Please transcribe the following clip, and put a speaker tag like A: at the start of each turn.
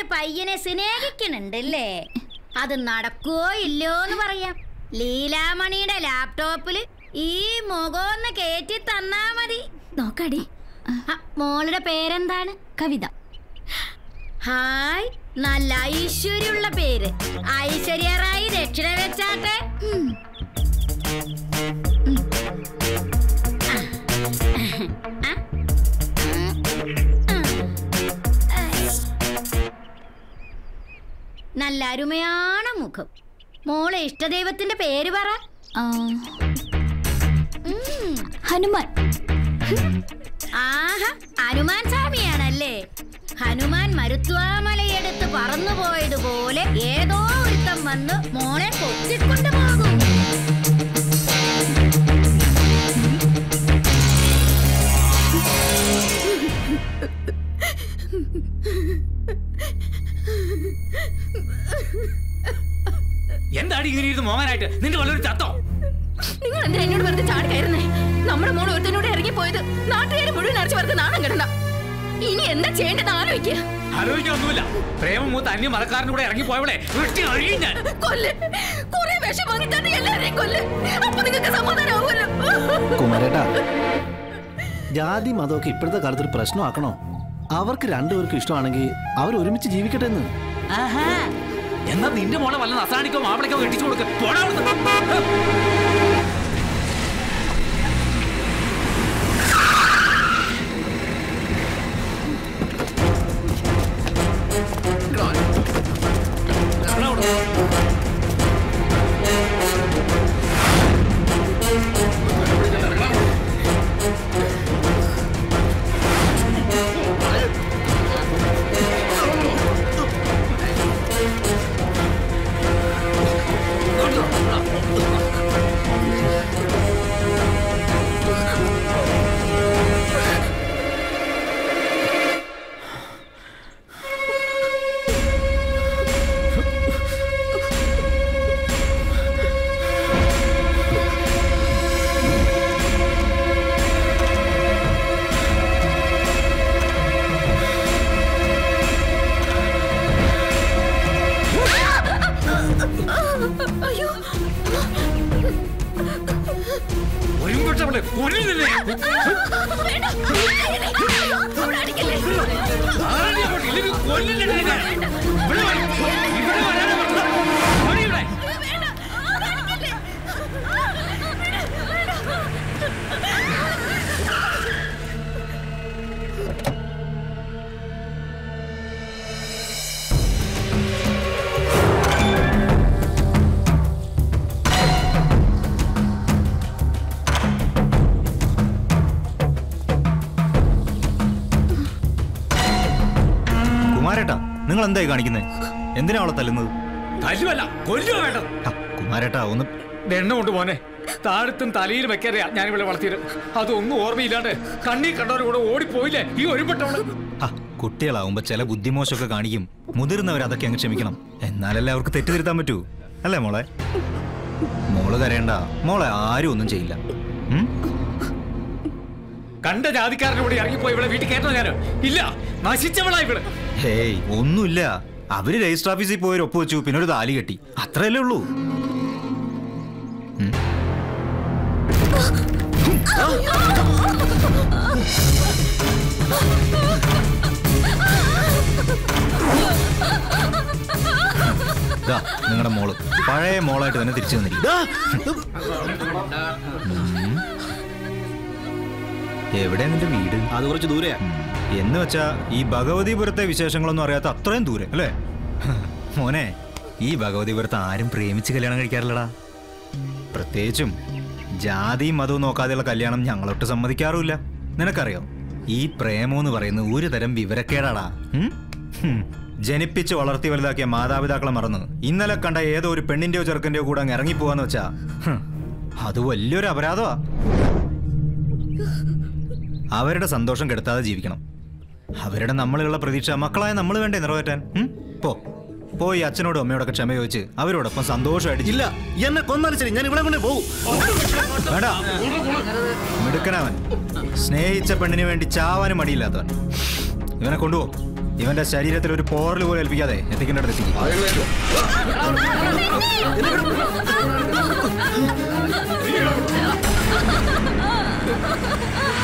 A: പയ്യനെ സ്നേഹിക്കണുണ്ടല്ലേ അത് നടക്കുവോ ഇല്ലയോ എന്ന് പറയാം ലീലാമണിയുടെ ലാപ്ടോപ്പില് ഈ മുഖമൊന്ന് കേറ്റി തന്നാ മതി
B: നോക്കാടി
A: ആ, മോളുടെ പേരെന്താണ്
B: കവിത
A: ഹായ് നല്ല ഐശ്വര്യമുള്ള പേര് ഐശ്വര്യ റായി ദക്ഷിണ വെച്ചാട്ടെ ആ. നല്ല അരുമയാണ് മുഖം മോളെ ഇഷ്ടദൈവത്തിന്റെ പേര് പറ
B: ആ,
A: ഉം.
B: ഹനുമാൻ
A: ആഹാ ഹനുമാൻ സ്വാമിയാണല്ലേ ഹനുമാൻ മരുത്വാമലയെടുത്ത് പറന്നുപോയതുപോലെ ഏതോ ഒരുത്തം വന്ന് മോളെ കൊത്തിക്കൊണ്ടു പോകും
C: എന്താടി ഇങ്ങനെ ഇരുന്ന് മോങ്ങാനായിട്ട് നിന്റെ വല്ലൊരു ചത്തോ
D: നിങ്ങൾ എന്തിനാ എന്നോട് വെറുതെ ചാടി കയറുന്നേ നമ്മുടെ മോൾ ഒരുത്തനോട് ഇറങ്ങി പോയത് നാട്ടുകാരെ മുഴുവൻ അടിച്ചു വർക്ക് നാണം കിടണ്ട ഇനി എന്താ ചെയ്യേണ്ടത് ആലോചിക്കുക
C: ആലോചിക്കാനൊന്നുമില്ല പ്രേമം മൂത്ത് അന്യ മതക്കാരൻ്റെ കൂടെ ഇറങ്ങി പോയവളെ വെട്ടി അഴിയും ഞാൻ
D: കൊല്ല് കുറെ വിഷം വാങ്ങി തന്നെ എല്ലാവരെയും കൊല്ല് അപ്പൊ നിങ്ങൾക്ക് സമാധാനമാവുമല്ലോ
E: കുമാരേട്ടാ ജാതി മതമൊക്കെ ഇപ്പോഴത്തെ കാലത്ത് ഒരു പ്രശ്നമാക്കണോ അവർക്ക് രണ്ടുപേർക്കും ഇഷ്ടമാണെങ്കിൽ അവർ ഒരുമിച്ച് ജീവിക്കട്ടെ എന്ന്
C: ആഹാ. എന്നാ നിന്റെ മോളെ വല്ല നസാണിക്കോ മാപ്പിളക്കോ കെട്ടിച്ചു കൊടുക്ക പോടാ അവിടുന്ന്. എടാ അവിടുന്ന്.
D: അയ്യോ
C: ഒരുമ്പെട്ടവളെ കൊല്ലുന്നില്ലേ
D: വേണ്ട അവിടെ അടിക്കല്ലേ
C: ആരെയും അങ്ങോട്ട് ഇല്ലെങ്കിൽ കൊല്ലില്ല ഞാൻ. ഇവിടെ വാ. ഇവിടെ വരാനാ പറഞ്ഞത്. ഓടി ഇവിടെ.
D: വേണ്ട അടിക്കല്ലേ
F: കുമാരേട്ടാ നിങ്ങൾ എന്തായി കാണിക്കുന്നത് എന്തിനാ അവളെ തല്ലുന്നത്
C: തല്ലുമല്ല കൊല്ലുക വേണ്ടത്
F: ആ, കുമാരേട്ടാ ഒന്ന്
C: എണ്ണ കൊണ്ട് പോനെ താഴത്തും തലയിൽ വെക്കാതെയാ ഞാൻ ഇവിടെ വളർത്തിയത് അതൊന്നും ഓർമ്മയില്ലാണ്ട് കണ്ണീ കണ്ടവരുടെ കൂടെ ഓടിപ്പോയില്ലേ ഈ ഒരുപെട്ടവള്
F: ആ കുട്ടികളാവുമ്പോ ചില ബുദ്ധിമോശമൊക്കെ കാണിക്കും മുതിർന്നവർ അതൊക്കെ അങ്ങ് ക്ഷമിക്കണം എന്നാലല്ലേ അവർക്ക് തെറ്റ് തിരുത്താൻ പറ്റൂ അല്ലേ മോളെ മോള് കരയണ്ട മോളെ ആരും ഒന്നും ചെയ്യില്ല ഉം?
C: കണ്ട ജാതിക്കാരന്റെ കൂടെ ഇറങ്ങിപ്പോയി ഇവിടെ വീട്ടിൽ കയറ്റോ ഞാനോ ഇല്ല നശിച്ചവളാ ഇവിടെ
F: ഹേയ് ഒന്നുമില്ല അവര് രജിസ്റ്റർ ഓഫീസിൽ പോയി ഒരു ഒപ്പ് വെച്ചു പിന്നെ ഒരു താലി കെട്ടി അത്രയല്ലേ ഉള്ളൂ ഉം. ദാ, നിങ്ങളുടെ മോള് പഴയ മോളായിട്ട് തന്നെ തിരിച്ചു വന്നിരിക്കും
E: ദാ,
F: എവിടെ നിന്റെ വീട്
E: അത് കുറച്ച് ദൂരെയാ
F: ഉം. എന്ന് വെച്ചാ ഈ ഭഗവതിപുരത്തെ വിശേഷങ്ങളൊന്നും അറിയാത്ത അത്രയും ദൂരെ അല്ലേ മോനെ ഈ ഭഗവതിപുരത്ത് ആരും പ്രേമിച്ച് കല്യാണം കഴിക്കാറില്ലടാ പ്രത്യേകിച്ചും ജാതിയും മതവും നോക്കാതെയുള്ള കല്യാണം ഞങ്ങളൊട്ട് സമ്മതിക്കാറുമില്ല നിനക്കറിയോ ഈ പ്രേമം എന്ന് പറയുന്നത് ഒരു തരം വിവരക്കേടാടാ ഉം? ഹും. ജനിപ്പിച്ച് വളർത്തി വലുതാക്കിയ മാതാപിതാക്കളെ മറന്ന് ഇന്നലെ കണ്ട ഏതോ ഒരു പെണ്ണിന്റെയോ ചെറുക്കന്റെയോ കൂടെ അങ്ങ് ഇറങ്ങിപ്പോവാന്ന് വെച്ചാ ഹും, അത് വലിയൊരു അപരാധമാ അവരുടെ സന്തോഷം കെടുത്താതെ ജീവിക്കണം അവരുടെ നമ്മളിലുള്ള പ്രതീക്ഷ മക്കളായ നമ്മൾ വേണ്ടേ നിറവേറ്റാൻ ഉം? പോ പോയി അച്ഛനോടും അമ്മയോടൊക്കെ ക്ഷമ ചോദിച്ച് അവരോടൊപ്പം സന്തോഷമായിട്ട്
E: ഇല്ല എന്നെ കൊന്നാലും ശരി ഞാൻ ഇവിടെ കൊണ്ടേ പോകും
F: വേണ്ട മിടുക്കനവൻ സ്നേഹിച്ച പെണ്ണിന് വേണ്ടി ചാവാനും മടിയില്ലാത്തവൻ ഇവനെ കൊണ്ടുപോ ഇവന്റെ ശരീരത്തിൽ ഒരു പോറൽ പോലും ഏൽപ്പിക്കാതെ എത്തിക്കേണ്ടത് എത്തിക്കും
D: ആ